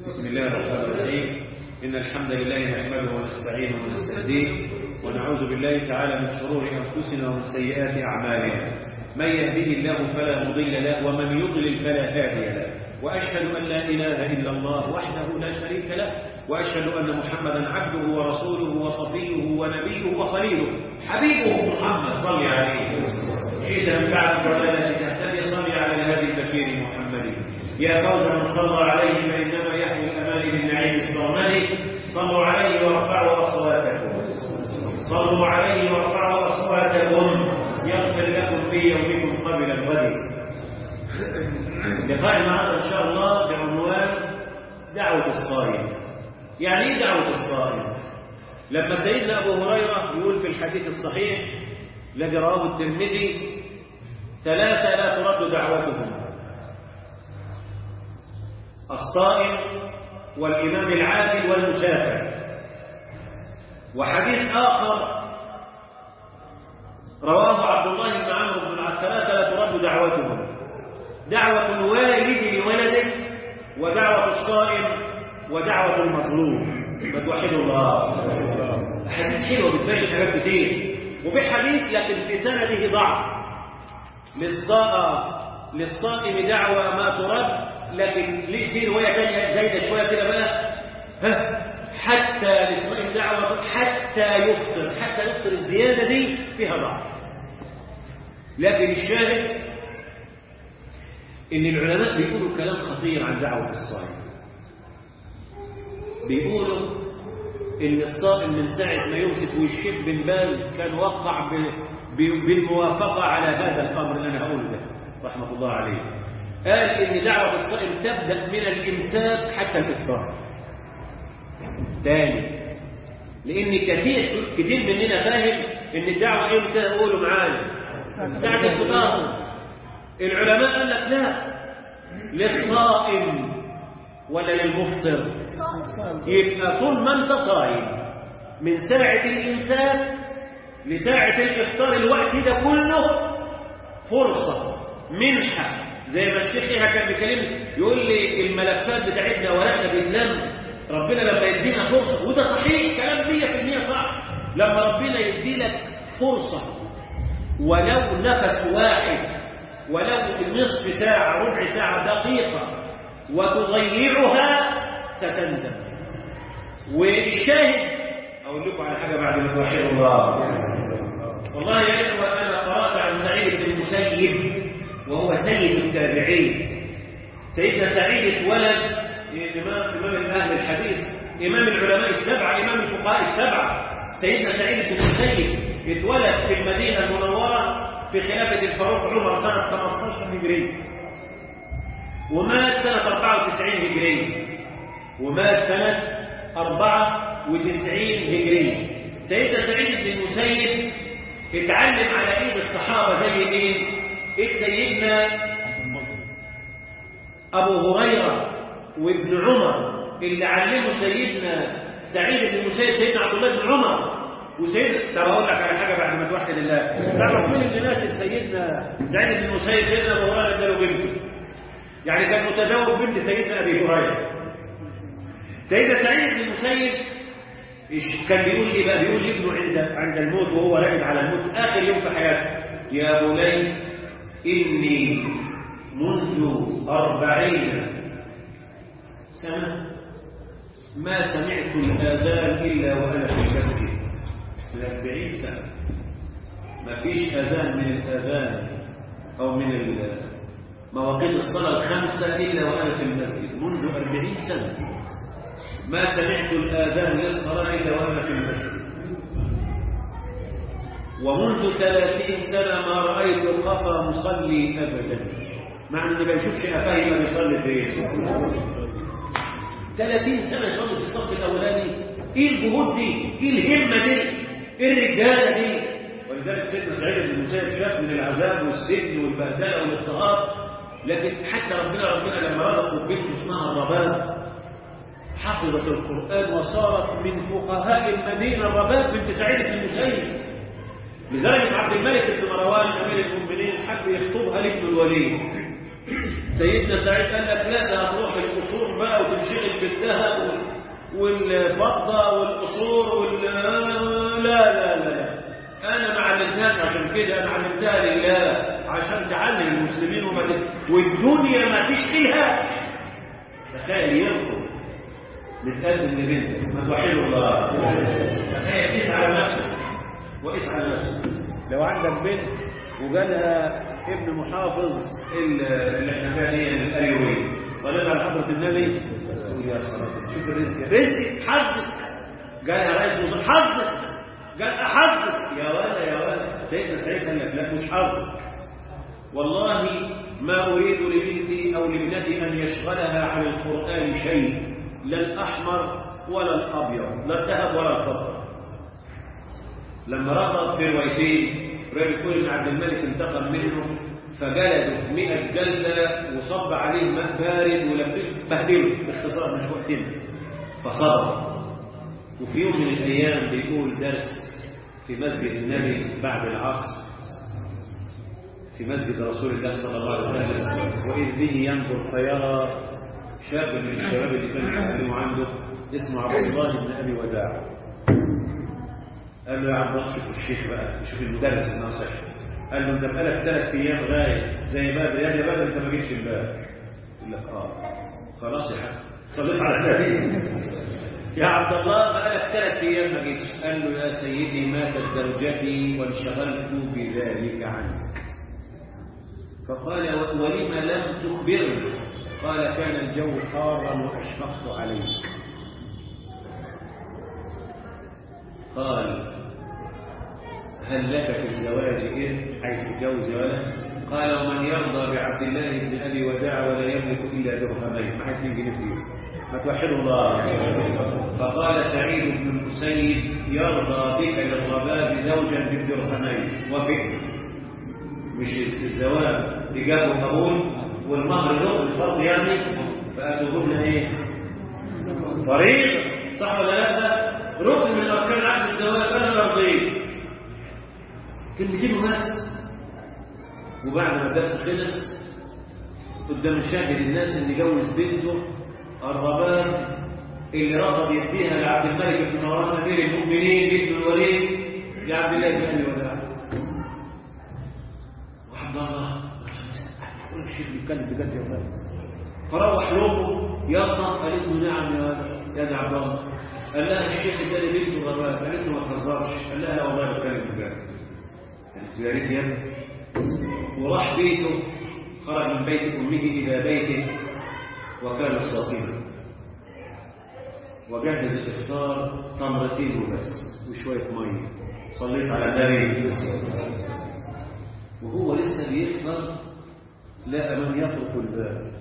بسم الله الرحمن الرحيم إن الحمد لله نحمده ونستعينه ونستهديه ونعوذ بالله تعالى من شرور أنفسنا ومن سيئات أعمالنا من يهده الله فلا مضل له ومن يضلل فلا هادي له وأشهد أن لا إله إلا الله وحده لا شريك له وأشهد أن محمدا عبده ورسوله وصفيه ونبيه وخليله حبيبه محمد صل عليه شئت من بعد الضلالة تهتدي صل على الهادي البشير محمد يا فوز من صلى عليه فإنما يحمل الأمان بالنعيم الصرمدي صلوا عليه وارفعوا أصواتكم صلوا عليه وارفعوا أصواتكم يغفر لكم في يومكم قبل الغد لقاء النهارده إن شاء الله بعنوان دعوة الصائم يعني إيه دعوة الصائم لما سيدنا أبو هريرة يقول في الحديث الصحيح الذي رواه الترمذي ثلاثة لا ترد دعوتهم الصائم والإمام العادل والمسافر وحديث آخر رواه عبد الله بن عمرو بن العاص ثلاثة لا ترد دعوتهم دعوة الوالد لولده ودعوة الصائم ودعوة المظلوم فتوحدوا الله حديث حلوة بتبين حاجات كتير وفي حديث لكن في سنده ضعف للصائم للصائم دعوة ما ترد لكن ليه في رواية تانية زايدة شوية كده بقى ها حتى للصائم دعوة حتى يفطر حتى يفطر الزيادة دي فيها ضعف لكن الشاهد ان العلماء بيقولوا كلام خطير عن دعوة الصائم بيقولوا ان الصائم من ساعة ما يمسك والشيخ بن باز كان وقع بالموافقة على هذا الامر اللي انا هقوله ده رحمة الله عليه قال ان دعوة الصائم تبدأ من الامساك حتى الافطار ثاني لان كثير كتير مننا فاهم ان الدعوة امتى قولوا معايا ساعة الفطار العلماء قال لك لا للصائم ولا للمفطر يبقى طول ما انت صايم من ساعة الإمساك لساعة الإفطار الوقت ده كله فرصة منحة زي ما الشيخ فيها كان بيكلمني يقول لي الملفات بتاعتنا ورقنا بيتلم ربنا لما يدينا فرصة وده صحيح كلام 100% صح لما ربنا يدي لك فرصة ولو نفس واحد ولو نصف ساعة ربع ساعة دقيقة وتضيعها ستندم والشاهد أقول لكم على حاجة بعد ما توحيد الله والله يا إخوة أنا قرأت عن سعيد بن المسيب وهو سيد التابعين سيدنا سعيد اتولد إمام إمام أهل الحديث إمام العلماء السبعة إمام الفقهاء السبعة سيدنا سعيد بن المسيب اتولد في المدينة المنورة في خلافة الفاروق عمر سنة 15 هجرية ومات سنة 94 هجرية ومات سنة 94 هجرية سيدنا سعيد بن المسيب اتعلم على ايد الصحابة زي مين؟ ايد سيدنا ابو هريرة وابن عمر اللي علمه سيدنا سعيد بن المسيب سيدنا عبد الله بن عمر وسيد طب اقول لك على حاجه بعد ما توحد الله تعرف مين اللي ناسب سيدنا سعيد بن المسيب سيدنا ابو هريره اداله بنته يعني كان متزوج بنت سيدنا ابي هريره سيدنا سعيد بن المسيب كان بيقول ايه بقى بيقول لابنه عند عند الموت وهو راقد على الموت اخر يوم في حياته يا بني اني منذ أربعين سنة ما سمعت الآذان إلا وأنا في المسجد الأربعين سنة ما فيش أذان من الأذان أو من مواقيت الصلاة الخمسة إلا وأنا في المسجد منذ أربعين سنة ما سمعت الآذان للصلاة إلا وأنا في المسجد ومنذ ثلاثين سنة ما رأيت قفا مصلي أبدا مع أنه ما يشوفش أفاه ما بيصلي فين 30 سنة يصلي في الصف الأولاني إيه الجهود دي؟ إيه الهمة دي؟ إيه الرجالة دي؟ ولذلك سيدنا سعيد بن المسيب شاف من العذاب والسجن والبهدله والاضطهاد لكن حتى ربنا ربنا لما رزقه بنت اسمها الرباب حفظت القرآن وصارت من فقهاء المدينة الرباب بنت سعيد بن المسيب لذلك عبد الملك بن مروان أمير المؤمنين حب يخطبها لابن الوليد سيدنا سعيد قال لك لا ده هتروح القصور بقى وتنشغل بالذهب وال- والفضة والقصور وال لا لا لا أنا ما علمتهاش عشان كده أنا علمتها لله عشان تعلم المسلمين وما ت- والدنيا ما تشتيها تخيل يرفض نتقدم لبنتك ما توحد الله تخيل قيس على نفسك وقيس على نفسك لو عندك بنت وجالها ابن محافظ ال- اللي احنا فيها دي الايوبيه صليت على حضره النبي قول يا صلاه شوف الرزق رزق حظك جالها رئيس وزراء حظك قال حظك يا ولا يا ولا سيدنا سعيد قال لك لا مش حظك والله ما أريد لبنتي أو لابنتي أن يشغلها عن القرآن شيء لا الأحمر ولا الأبيض لا الذهب ولا الفضة لما رفض في روايتين رواية بتقول إن عبد الملك انتقم منه فجلده 100 جلدة وصب عليه ماء بارد ولبسه بهدله باختصار مش وقتنا فصبر وفي يوم من الأيام بيقول درس في مسجد النبي بعد العصر في مسجد رسول الله صلى الله عليه وسلم وإذ به ينظر فيرى شاب من الشباب اللي كانوا يتكلموا عنده اسمه عبد الله بن أبي وداع قال له يا عبد الله شوف الشيخ بقى شوف المدرس الناصح قال له انت بقالك ثلاث ايام غايب زي بدر يا يا بدر انت ما جيتش امبارح يقول لك اه خلاص يا حاج صليت على النبي يا عبد الله بقالك ثلاث ايام ما جيتش قال له يا سيدي ماتت زوجتي وانشغلت بذلك عنك فقال و- ولم لم تخبرني قال كان الجو حارا واشفقت عليك قال هل لك في الزواج إذ عايز تتجوز يا ولد قال ومن يرضى بعبد الله بن أبي وداع ولا يملك إلا درهمين ما حد يجي فيه ما توحدوا الله فقال سعيد بن المسيب يرضى بك للرباب زوجا بالدرهمين وفكر مش الزواج إجابة وقبول والمهر له الفرض يعني فأتوهن إيه فريضة صح ولا لا ركن من أركان عقد الزواج أنا رضيت كلمتين وبس وبعد ما الدرس خلص قدام شاهد الناس اللي جوز بنته الرباب اللي رفض يديها لعبد الملك بن مروان امير المؤمنين بنت الوليد لعبد الله بن ابي وداع وعبد الله كل الشيخ بيتكلم بجد يا ولد فروح لامه يلا قالت له نعم يا ولد يا ابن عبد الله قال لها الشيخ اداني بنته الرباب قالت له ما تهزرش قال لها لا والله بتكلم بجد قالت له يا ريت يا ابني وراح بيته خرج من بيت امه الى بيته وكان صائما وجهز الافطار تمرتين وبس وشويه ميه صليت على النبي وهو لسه بيفطر لقى من يطرق الباب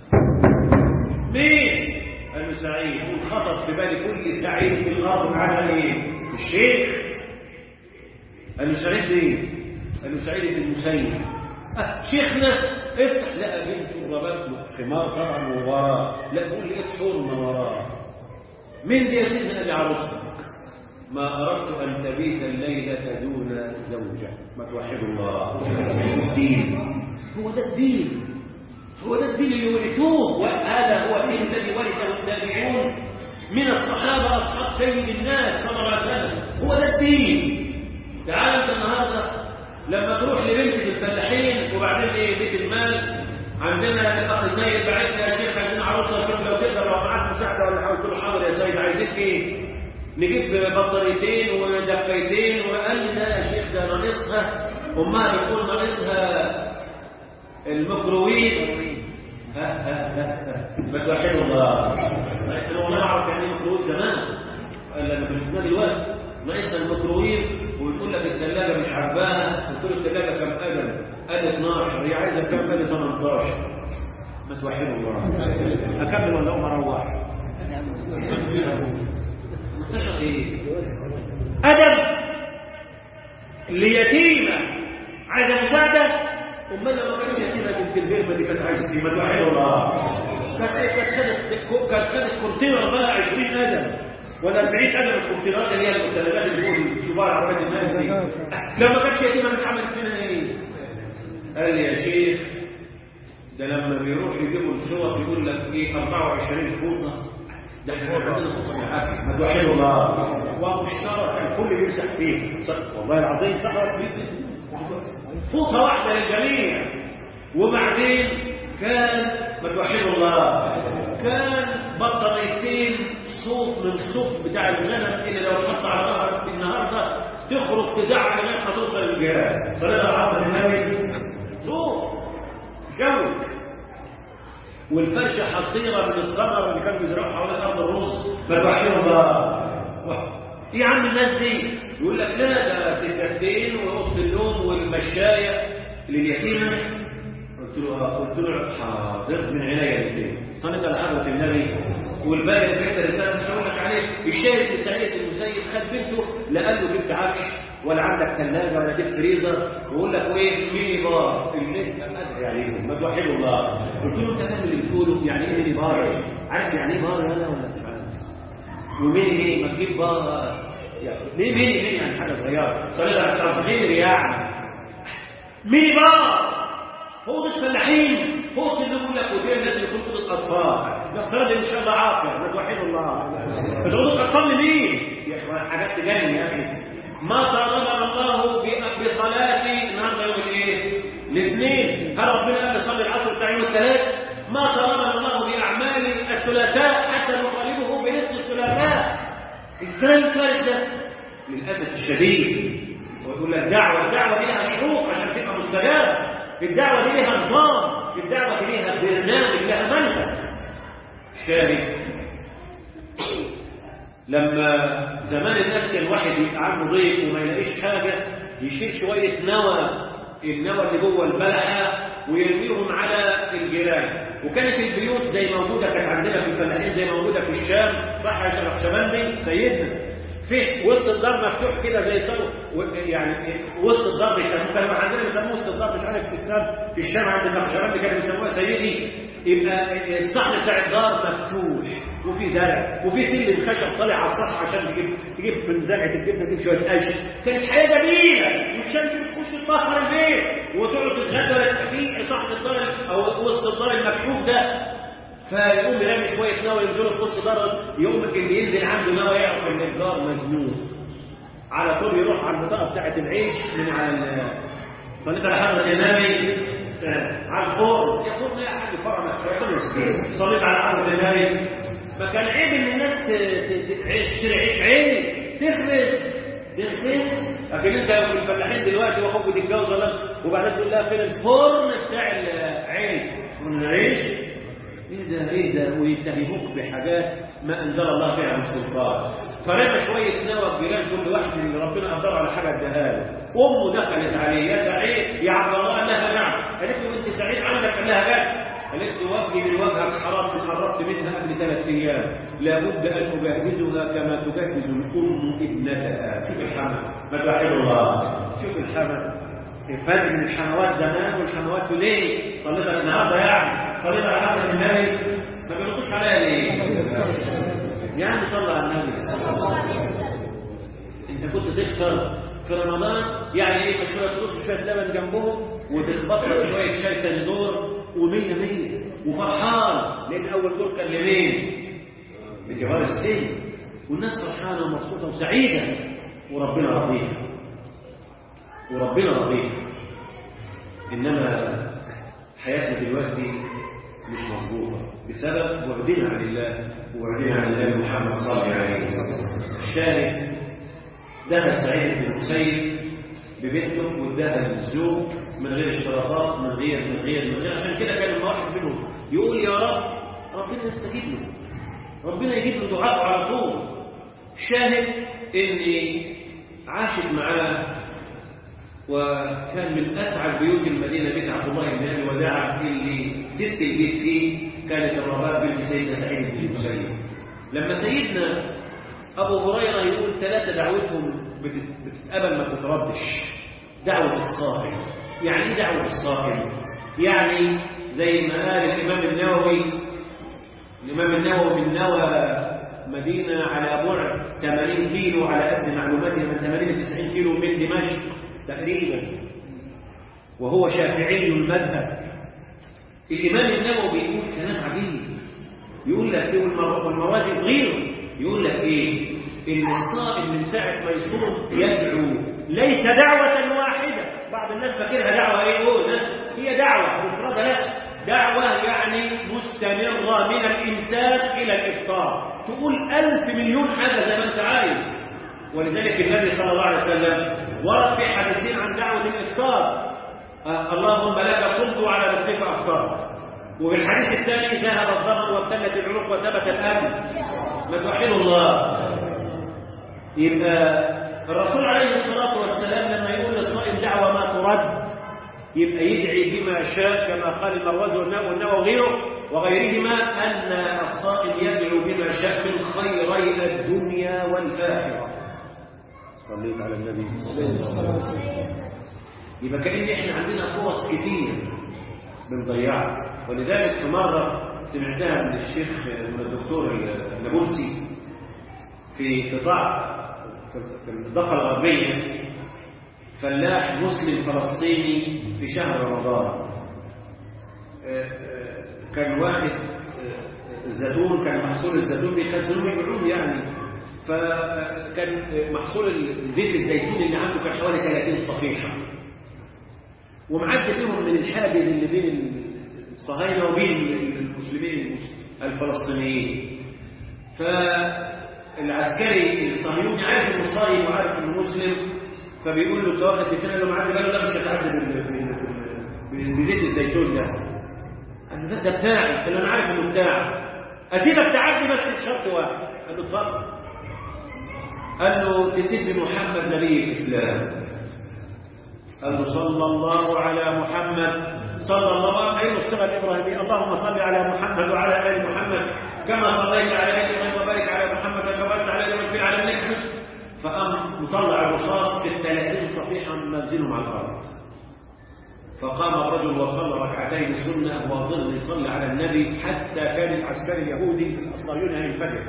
مين قال له سعيد والخطر في بال كل سعيد في الارض عمل ايه الشيخ قال له سعيد مين قال له سعيد بن المسيب أه شيخنا افتح لقى بنته الرباب خمار طبعا ووراه لا بقول لقيت حرمه وراه مين دي يا سيدنا قال لي عروستك ما اردت ان تبيت الليله دون زوجه ما توحد الله الدين هو ده الدين هو ده الدين اللي ورثوه وهذا هو الدين الذي ورثه التابعون من الصحابه اصحاب سيد الناس صلى الله عليه وسلم هو ده الدين تعال انت النهارده لما تروح لبنت الفلاحين وبعدين ايه بيت المال عندنا الاخ سيد بعت لي يا شيخ عايزين عروسه شوف لو تقدر لو معاك مساعده ولا حاجه قلت له حاضر يا سيد عايزين ايه؟ نجيب بطاريتين ودفايتين وقال لي لا يا شيخ ده ناقصها امها بتقول ناقصها الميكروويف ها ها ها ها ما توحدوا الله انا والله اعرف يعني ايه ميكروويف زمان قال لما كنا دلوقتي ناقصها الميكروويف ويقول لك الثلاجه مش عجباها قلت له الثلاجه كم قدم قال 12 هي عايزه كم قال 18 ما توحدوا الله اكمل ولا اقوم اروح 18 ايه ادب ليتيمه عايزه مساعده امال لما كانت يتيمه بنت البرمه دي كانت عايزه ايه ما توحدوا الله كانت إيه؟ كانت خدت كانت خدت كونتينر بقى 20 ادم ولا 40 ادم الكونتينرات اللي هي المثلجات اللي فوق شبار عربيات الناس دي لما كانت يتيمه كانت عملت فينا ايه قال لي يا شيخ ده لما بيروح يجيبوا الصور يقول لك ايه 24 فوطه ده احنا عندنا فوطه بالعافيه ما توحدوا الله ومشترك الكل بيمسح فيه صح والله العظيم صح فوطه واحده للجميع وبعدين كان ما توحدوا الله كان بطاريتين صوف من الصوف بتاع الغنم اللي لو اتحط على ظهرك النهارده تخرج تزعل لغايه ما توصل للجهاز صلاه العصر النبي صوف جو والفرشه حصيره من الصبر اللي كانوا بيزرعوا حوالين ارض الرز فتوحدوا الله ايه يا عم الناس دي يقول لك لا ده سكتين واوضه النوم والمشايه لليتيمه قلت له اه قلت له حاضر من عينيا الاثنين صليت على حضره النبي والباقي اللي بعت رساله مش هقول لك عليه الشاهد في سعيد المسيب خد بنته لا قال له جبت عفش ولا عندك ثلاجه ولا جبت فريزر ويقول لك ايه ميني بار اللي انت ادعي عليهم ما توحدوا الله قلت له انت فاهم اللي بتقوله يعني ايه ميني بار عارف يعني ايه بار ولا ولا مش عارف وميني ايه ما تجيب بار يعني ليه ميني ميني يعني حاجه صغيره صليت على تصغير يعني ميني بار فوضى الفلاحين فوضى اللي بيقول لك ودي الناس اللي كنت الاطفال نفترض ان شاء الله عاقل ما توحد الله بتقول الاطفال لمين يا اخوان حاجات تجنن يا اخي ما طالبنا الله بصلاه النهارده يوم الايه الاثنين هل ربنا قال نصلي العصر بتاع يوم الثلاث ما طالبنا الله باعمال الثلاثاء حتى نطالبه بنصف الثلاثاء الكلام الثالث ده للاسف الشديد ويقول لك دعوه الدعوه دي لها شروط عشان تبقى مستجابه الدعوة دي ليها نظام الدعوة دي ليها برنامج لها منهج شاهد لما زمان الناس كان واحد يبقى عنده ضيف وما يلاقيش حاجة يشيل شوية نوى النوى اللي جوه البلحة ويرميهم على الجيران وكانت البيوت زي موجودة كانت عندنا في الفلاحين زي موجودة في الشام صح يا شيخ شمندي سيدنا في وسط الدار مفتوح كده زي صاروا يعني وسط الدار بيسموه كانوا عندنا بيسموه وسط الدار مش عارف في الشام في الشام عند النقشبندي كانوا بيسموها سيدي يبقى الصحن بتاع الدار مفتوح وفي زرع وفي سلم خشب طالع على السطح عشان تجيب تجيب من زرعه الجبنه تجيب شويه قش كانت حياه جميله والشمس بتخش تطهر البيت وتقعد تتغدى ولا في صحن الدار او وسط الدار المكشوف ده فيقوم يرمي شويه نوى ينزلوا في وسط دار يوم اللي ينزل عنده نوى يعرف ان الدار مزنوق على طول يروح على البطاقه بتاعه العيش من على صليت على حضره النبي على الفرن يا فرن يا حاج فرن صليت على حضره النبي فكان عيب ان الناس تشتري عيش عيب تخبز تخبز لكن انت في الفلاحين دلوقتي واخوك بتتجوز ولا وبعدين تقول لها فين الفرن بتاع العيش من العيش ايه ده ايه ده ويتهموك بحاجات ما انزل الله بها من سلطان فرمى شويه نوى الجيران كل واحد اللي ربنا قدر على حاجه اداها له امه دخلت عليه يا سعيد يا عبد الله قال لها نعم قالت له انت سعيد عندك قال لها جد قالت له وجهي من وجهك حرام قربت منها قبل ثلاث ايام لابد ان اجهزها كما تجهز الام ابنتها شوف الحمل ما توحد الله شوف الحمل الفرق من الحموات زمان والحموات ليه صليت النهارده يعني صليت على حضره النبي ما بيردوش عليا ليه يعني صلى على النبي انت كنت تفطر في رمضان يعني ايه شويه رز شويه لبن جنبهم وتخبط لك شويه شاي ثاني دور ومية مية وفرحان لان اول دور كان لمين لكبار السن والناس فرحانه ومبسوطه وسعيده وربنا رضيها وربنا رضيها انما حياتنا دلوقتي مش مظبوطه بسبب بعدنا عن الله وبعدنا عن النبي محمد صلى الله عليه وسلم الشاهد دخل سعيد بن المسيب ببنته واداها للزوج من غير اشتراطات من غير من غير من غير عشان كده كان لما واحد منهم يقول يا رب ربنا يستجيب له ربنا يجيب له دعاء على طول شاهد اني عاشت معاه وكان من اسعد بيوت المدينه بيت عبد الله بن ابي وداع اللي ست البيت فيه كانت الرباب بنت سيدنا سعيد بن المسيب لما سيدنا ابو هريره يقول ثلاثه دعوتهم بتتقبل ما تتردش دعوه الصائم يعني ايه دعوه الصائم يعني زي ما قال الامام النووي الامام النووي من نوى مدينه على بعد 80 كيلو على قد معلوماتي من 80 ل 90 كيلو من دمشق تقريبا وهو شافعي المذهب الإمام النووي بيقول كلام عجيب يقول لك ايه والمر- والموازي وغيره يقول لك ايه ان الصائم من ساعه ما يصوم يدعو ليس دعوه واحده بعض الناس فاكرها دعوه ايه يقول ها؟ هي دعوه مفرده لا دعوه يعني مستمره من الانسان الى الافطار تقول ألف مليون حاجه زي ما انت عايز ولذلك النبي صلى الله عليه وسلم ورد في حديثين عن دعوه الافطار آه، اللهم لك صمت وعلى رزقك افطرت وفي الحديث الثاني ذهب الظمأ وابتلت العروق وثبت الأمن ما توحدوا الله يبقى الرسول عليه الصلاة والسلام لما يقول للصائم دعوة ما ترد يبقى يدعي بما شاء كما قال المروزي والنووي والنووي وغيره وغيرهما أن الصائم يدعو بما شاء من خيري الدنيا والآخرة صليت على النبي يبقى كأن احنا عندنا فرص كتير بنضيعها ولذلك في مرة سمعتها من الشيخ من الدكتور النابلسي في قطاع في الضفة الغربية فلاح مسلم فلسطيني في شهر رمضان كان واخد الزيتون كان محصول الزيتون بيخزنوه يبيعوه يعني فكان محصول زيت الزيتون اللي عنده كان حوالي 30 صفيحه ومعدي فيهم من الحاجز اللي بين الصهاينه وبين المسلمين الفلسطينيين فالعسكري الصهيوني عارف انه صايم وعارف انه مسلم فبيقول له انت واخد بتاع له معدي قال له لا مش هتعدي بال- بال- بزيت الزيتون ده قال له لا ده بتاعي قال له انا عارف انه بتاعك اسيبك تعدي بس بشرط واحد قال له اتفضل قال له تسيب محمد نبي الاسلام قال له صلى الله على محمد صلى الله عليه أين الصيغة الإبراهيمية اللهم صل على محمد وعلى آل محمد كما صليت على آل إبراهيم وبارك على محمد وبارك على آل إبراهيم في العالمين فقام مطلع الرصاص في الثلاثين صفيحة منزلهم على الأرض فقام الرجل وصلى ركعتين سنة وظل يصلي على النبي حتى كان العسكري اليهودي الصهيوني ينفجر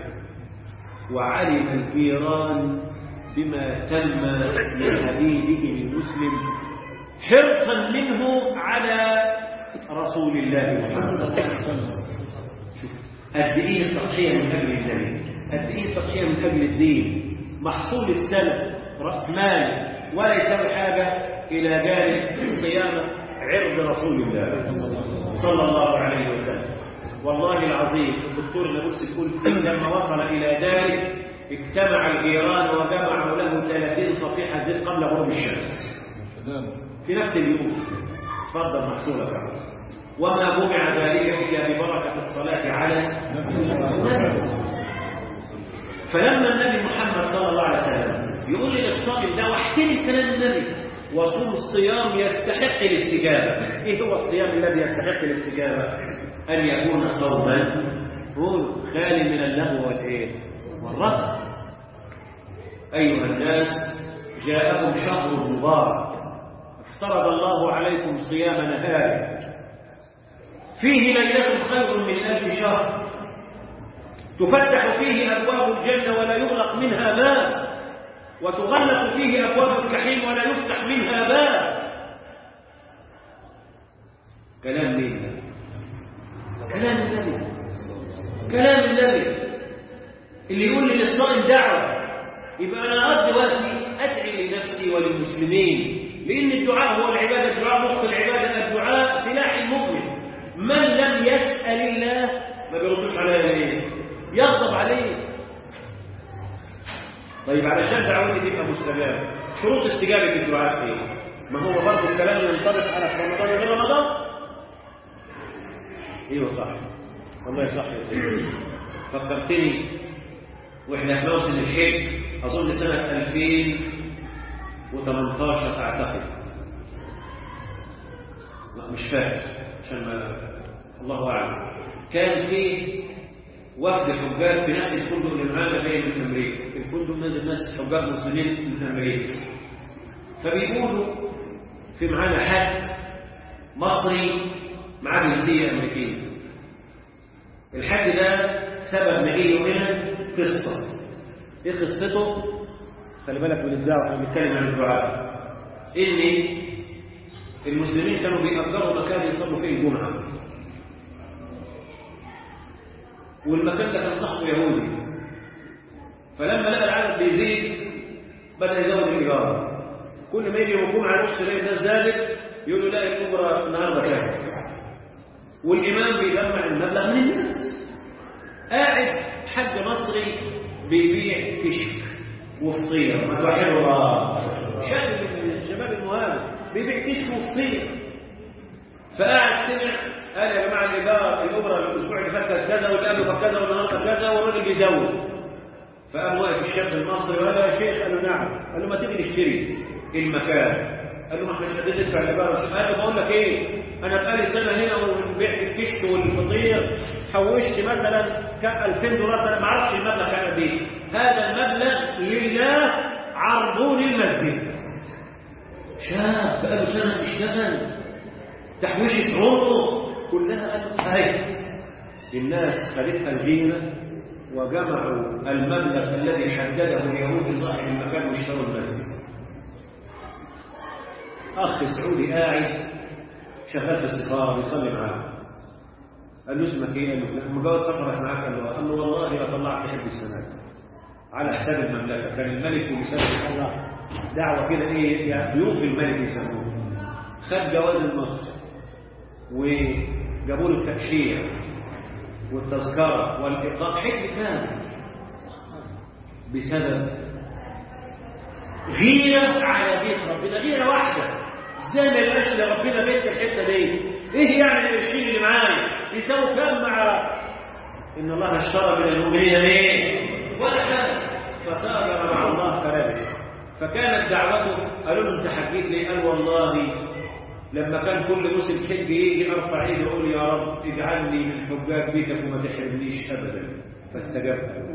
وعلم الجيران بما تم لحبيبه المسلم حرصا منه على رسول الله محمد شوف قد ايه التضحيه من اجل النبي قد ايه التضحيه من اجل الدين محصول السنه راس مال ولا يساوي حاجه الى جانب صيانه عرض رسول الله صلى الله عليه وسلم والله العظيم الدكتور نابلسي يقول لما وصل الى داره اجتمع الجيران وجمعوا له 30 صفيحه زيت قبل غروب الشمس في نفس اليوم تفضل محصولك يا عم. وما جمع ذلك الا ببركه الصلاه على النبي فلما النبي محمد صلى الله عليه وسلم يقول لي للصائم ده واحترم كلام النبي وصوم الصيام يستحق الاستجابه ايه هو الصيام الذي يستحق الاستجابه ان يكون صوما قول خالي من اللهو والايه والرفث ايها الناس جاءكم شهر مبارك افترض الله عليكم صيام نهار فيه ليلة خير من ألف شهر تفتح فيه أبواب الجنة ولا يغلق منها باب وتغلق فيه أبواب الجحيم ولا يفتح منها باب كلام مين ده؟ كلام النبي كلام النبي اللي يقول لي للصائم دعوة يبقى أنا أقضي وقتي أدعي لنفسي وللمسلمين لأن الدعاء هو العبادة الدعاء مخ العبادة الدعاء سلاح المؤمن من لم يسأل الله ما بيردوش عليه ليه يغضب عليه طيب علشان دعوتي تبقى مستجابة شروط استجابة الدعاء ايه ما هو برضه الكلام ينطبق على في رمضان وغير رمضان ايوه صح والله صح يا سيدي فكرتني واحنا في موسم الحج اظن سنه 2018 اعتقد لا مش فاكر عشان ما الله اعلم كان في وفد حجاج في نفس الفندق اللي معانا جاي من امريكا في الفندق نزل ناس حجاج مسلمين من امريكا فبيقولوا في معانا حد مصري معاه جنسيه امريكيه الحد ده سبب مجيئه هنا قصه ايه قصته خلي بالك من الدعوه احنا بنتكلم عن الدعاء ان المسلمين كانوا بيأجروا مكان يصلوا فيه الجمعه والمكان ده كان صاحبه يهودي فلما لقى العدد بيزيد بدأ يزود الإيجار كل ما يجي يقوم على نص يلاقي الناس زادت يقول له لا الأجرة النهارده كام والإمام بيجمع المبلغ من الناس قاعد حد مصري بيبيع كشك وفطير ما توحدوا الله شاب من الشباب المهاجر بيبيع كشك وفطير فقاعد سمع قال يا جماعه الايجار الاجره الاسبوع اللي فات كانت كذا واللي قبله كان كذا والنهارده كذا والراجل بيزود فقام واقف الشاب المصري وقال له يا شيخ قال له نعم قال له ما تيجي نشتري المكان قال له ما احنا مش قادرين ندفع الايجار قال له بقول لك ايه انا بقالي سنه هنا وبعت الكشك والفطير حوشت مثلا 2000 دولار انا ما اعرفش المبلغ كان قد ايه هذا المبلغ لله عرضون المسجد شاب بقاله سنه بيشتغل تحويشة عمره كلها قالت هاي الناس خدتها الغيرة وجمعوا المبلغ الذي حدده اليهود صاحب المكان واشتروا المسجد أخ سعودي قاعد شغال في السفارة بيصلي معاه قال له اسمك ايه؟ قال له لما جاء سفرك معاك قال له قال له والله لا طلعت حب السنة على حساب المملكة كان الملك ويسمي الله دعوة كده ايه يعني ضيوف الملك يسموه خد جواز المصر وجابوا له التأشيرة والتذكرة والإقامة حج كامل بسبب غيرة على بيت ربنا غيرة واحدة ازاي ما يبقاش لربنا بيت في الحتة دي ايه يعني القرشين اللي معايا يساووا كام مع ان الله اشترى من المؤمنين ايه ولا حاجة فتاجر مع الله فربح فكانت دعوته قالوا له انت حكيت لي قال والله لما كان كل موسم حج يجي ارفع ايدي واقول يا رب اجعلني من حجاج بيتك وما تحرمنيش ابدا فاستجبت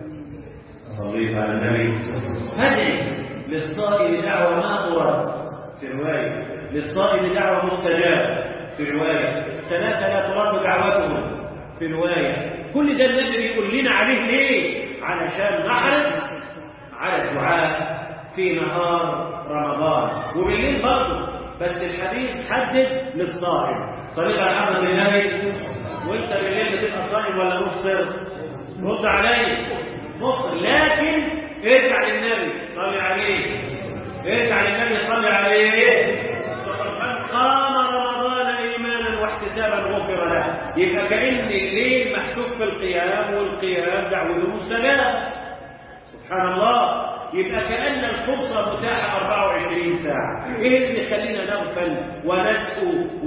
صليت على النبي هدعي للصائم دعوه ما ترد في روايه للصائم دعوه مستجابه في روايه ثلاثه لا ترد دعوتهم في روايه كل ده النبي بيقول لنا عليه ليه علشان نحرص على الدعاء في نهار رمضان وبالليل برضه بس الحديث حدد للصائم صليت على محمد النبي وانت بالليل بتبقى صائم ولا مفطر رد علي مفطر لكن ارجع للنبي صلي عليه ارجع للنبي صلي عليه من قام رمضان ايمانا واحتسابا غفر له يبقى كان الليل محسوب في القيام والقيام دعوه مستجاب سبحان الله يبقى كأن الفرصة متاحة 24 ساعة إيه اللي يخلينا نغفل ونسأو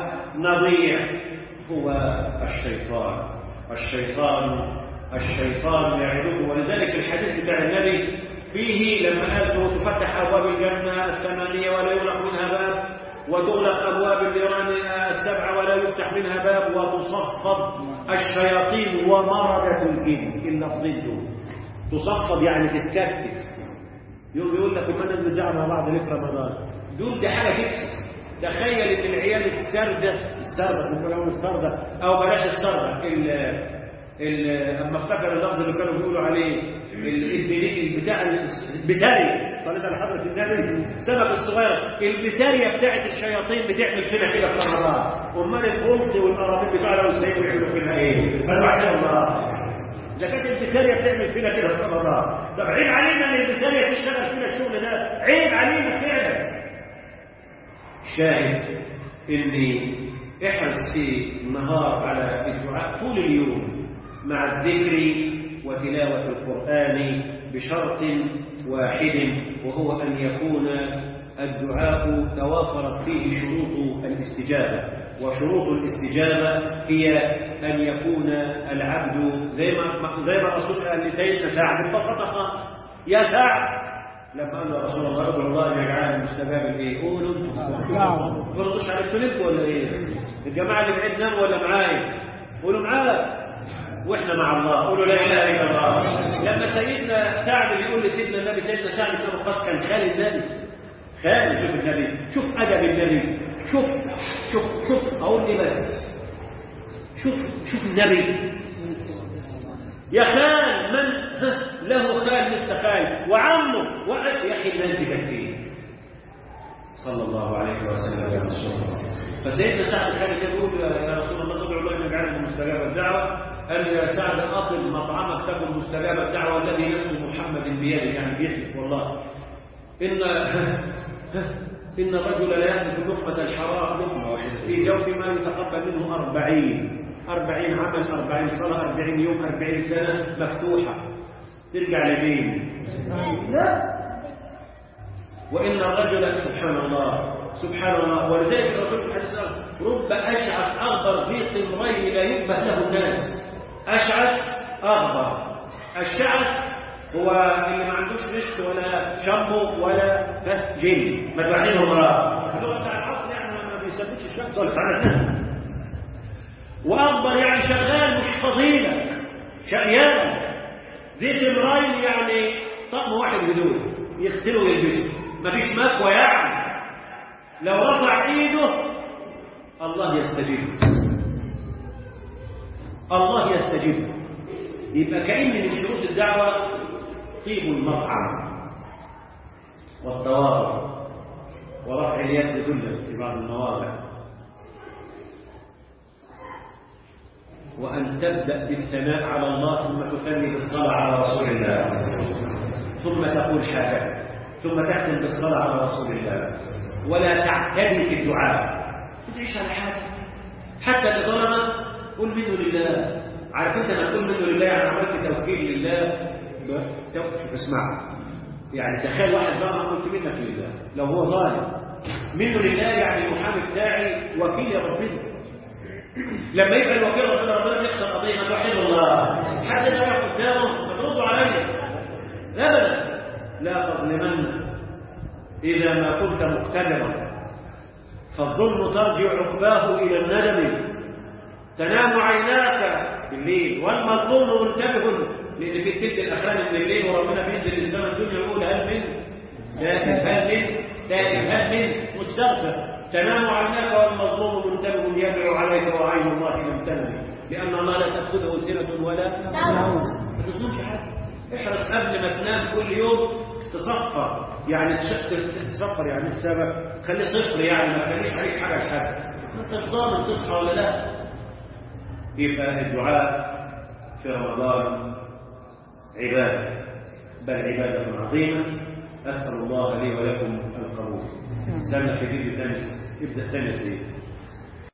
ونضيع هو الشيطان الشيطان الشيطان يعدكم ولذلك الحديث بتاع النبي فيه لما قال تفتح أبواب الجنة الثمانية ولا يغلق منها باب وتغلق أبواب النيران السبعة ولا يفتح منها باب وتصفد الشياطين ومردة الجن اللفظين دول تصفد يعني تتكتف يوم يقول لك ما الناس بتزعل مع بعض ليه في رمضان دول دي حاجه تكسب تخيل ان العيال السردة السردة ممكن اقول السردة او بلاش السردة ال ال اما افتكر اللفظ اللي كانوا بيقولوا عليه البتاع البتارية صليت على حضرة النبي السمك الصغير البتارية بتاعت الشياطين بتعمل فينا كده في رمضان امال البولت والقرابين بتاعنا والسيد بيعملوا فينا ايه؟ فالوحيد الله إذا كانت البسارية بتعمل فينا كده في رمضان طب عيب علينا ان البسارية تشتغل فينا الشغل ده عيب علينا فعلا شاهد اني احرص في النهار على الدعاء طول اليوم مع الذكر وتلاوة القرآن بشرط واحد وهو أن يكون الدعاء توافرت فيه شروط الاستجابة وشروط الاستجابة هي أن يكون العبد زي ما زي ما رسول قال لسيدنا سعد ببساطة خالص يا سعد لما قال له رسول الله ادعو الله ان يجعلني مستجابا ايه قولوا انتم ما تردوش على التليفون ولا ايه الجماعه اللي بعيد ناموا ولا معايا قولوا معاك واحنا مع الله قولوا لا اله الا الله لما سيدنا سعد بيقول لسيدنا النبي سيدنا سعد بن وقاص كان خالد النبي خالد شوف النبي شوف ادب النبي شوف شوف شوف اقول لي بس شوف شوف النبي يا خال من له خال مثل خال وعمه وأس يا اخي الناس دي كانت ايه صلى الله عليه وسلم يا رسول الله فسيدنا سعد كان يقول يا رسول الله ادعو الله ان يجعلنا مستجاب الدعوه قال له يا سعد أطل مطعمك تكن مستجاب الدعوة الذي نفس محمد بيده يعني بيحلف والله إن إن الرجل لا يأكل لقمة الحرام لقمة واحدة في جوف ما يتقبل منه أربعين أربعين عمل أربعين صلاة أربعين يوم أربعين سنة مفتوحة ترجع لمين لا وإن الرجل سبحان الله سبحان الله ولذلك الرسول عليه الصلاة رب أشعث أغبر ذي طمرين لا ينبه له الناس أشعث أغبر الشعث هو اللي ما عندوش مشط ولا شامبو ولا جن ما توحيده امرأة اللغة بتاع العصر يعني ما بيثبتش الشمس ولا بتاع وأغبر يعني شغال مش فضيلك شقيان ذي تمرين يعني طقم واحد هدوء يغسله ويلبسه مفيش مكوى يعني لو رفع ايده الله يستجيب الله يستجيب يبقى كأن من شروط الدعوة طيب المطعم والتواضع ورفع اليد ذلا في بعض المواضع وأن تبدأ بالثناء على الله ثم تثني بالصلاة على رسول الله ثم تقول حاجة ثم تختم بالصلاة على رسول الله ولا تعتدي في الدعاء تدعيش على حاجة حتى اللي ظلمك قل منه لله عارف انت لما تقول منه لله يعني عملت توكيل لله شوف اسمع يعني تخيل واحد ظلم قلت منك لله لو هو ظالم منه لله يعني المحامي بتاعي وكيل يا ربنا لما يبقى الوكيل ربنا ربنا يخسر قضيه ما توحد الله حد ده واقف قدامه ما تردوا عليا ابدا لا تظلمن اذا ما كنت مقتدرا فالظلم ترجع عقباه الى الندم تنام عيناك بالليل والمظلوم منتبه لان في التلك الاخراني من الليل وربنا بينزل السماء الدنيا يقول هل من تائب هل من تائب هل من مستغفر تنام عيناك والمظلوم منتبه يدعو عليك وعين الله لم تنم لان الله لا تاخذه سنه ولا نوم ما تظلمش حاجه احرص قبل ما تنام كل يوم تصفر يعني تصفر يعني حسابك خليه صفر يعني ما تخليش عليك حاجه لحاجه انت ضامن تصحى ولا لا يبقى الدعاء في رمضان عباده بل عباده عظيمه اسال الله لي ولكم القبول استنى في فيديو ثاني ابدا ثاني سيد